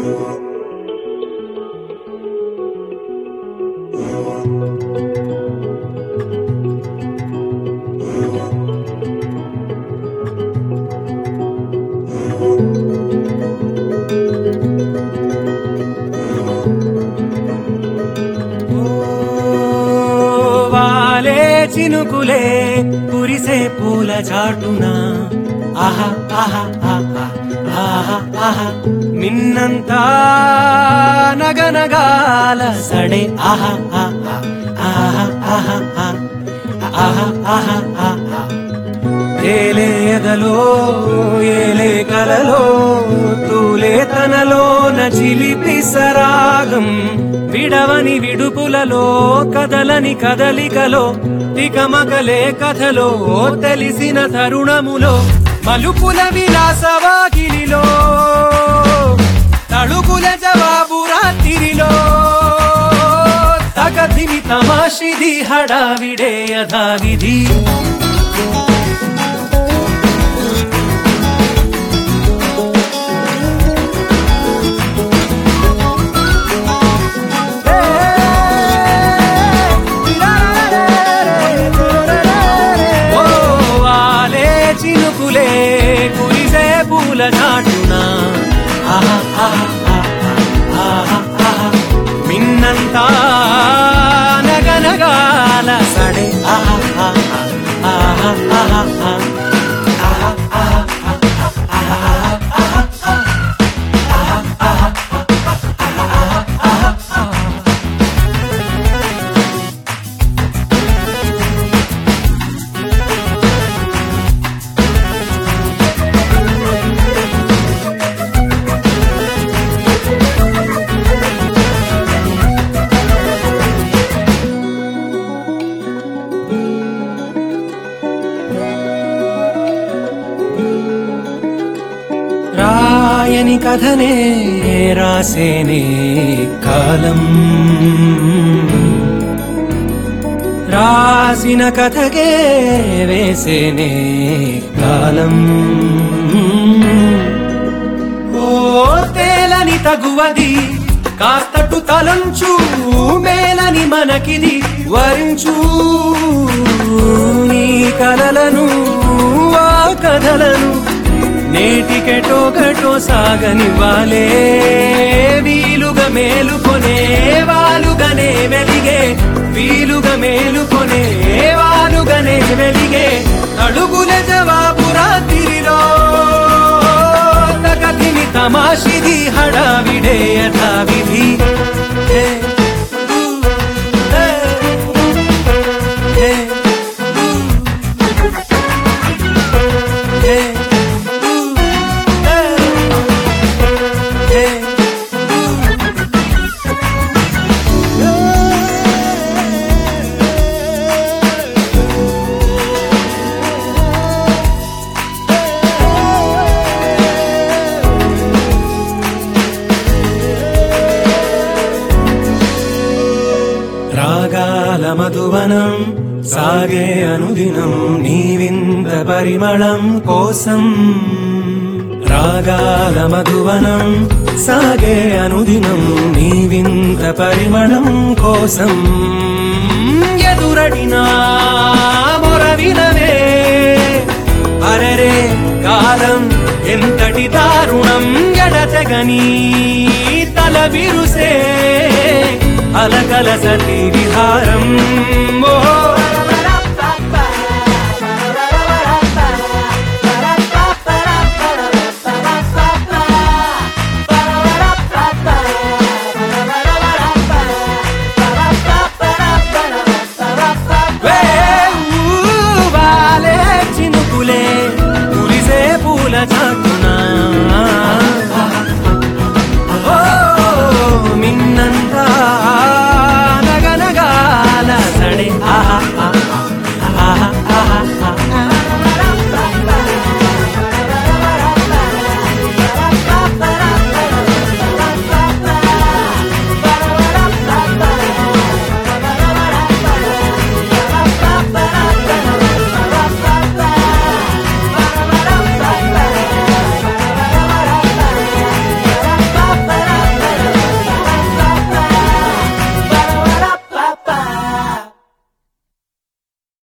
వాలే చినుకులే కురిసే పూల చాటున ఆహా ఆహా ఆహా ఆహా ఆహా మిన్నంతా నగనగాల సడే ఆహా ఆహా ఆహా ఆహా ఆహా ఆహా ఆహా ఏలే ఎదలో ఏలే కలలో తూలే తనలోన చిలిపి సరాగం విడవని విడుపులలో కదలని కదలికలో తికమకలే కథలో తెలిసిన తరుణములో మలుపుల విలాసవాకిలిలో తడుకుల జవాబు రాత్రిలో తగతిని తమాషిది హడావిడే యథావిధి ఓ వాలే చినుకులే కురిసే పూల చాటున ఆహా ఆహా ఆహా ఆహా ఆహా మిన్నంతా నగనగాల సడే ఆహా ఆహా ఆహా ఆహా ఆహా రాయని కథనే రాసేనే కాలం రాసిన కథకే వేసేనే కాలం ఓ తేలని తగువది కాస్తటు తలంచు మేలని మనకిది వరించు నీ కలలను ఆ కథలను నేటికెటో కటో సాగనివ్వాలే వీలుగా మేలుకొనే వాలుగానే వెలిగే వీలుగా మేలుకొనే వాలుగానే వెలిగే అడుగుల జవాబు రాత్రిలో తగతిని తమాషిది హడావిడే యథావిధి హే, ఊ, హే, హే, ఊ, హే, ఊ, హే, హే, రాగాల మధువనం సాగే అనుదినం నీవింత పరిమళం కోసం రాగాల మధువనం సాగే అనుదినం నీవింత పరిమళం కోసం ఎదురడినా మొరవినవే అరరే కాలం ఎంతటి దారుణం ఎడతెగని తల విరుసే అలకల సతి విహారం ఓ వేవాలే చినుకులే కురిసే పూల చాటు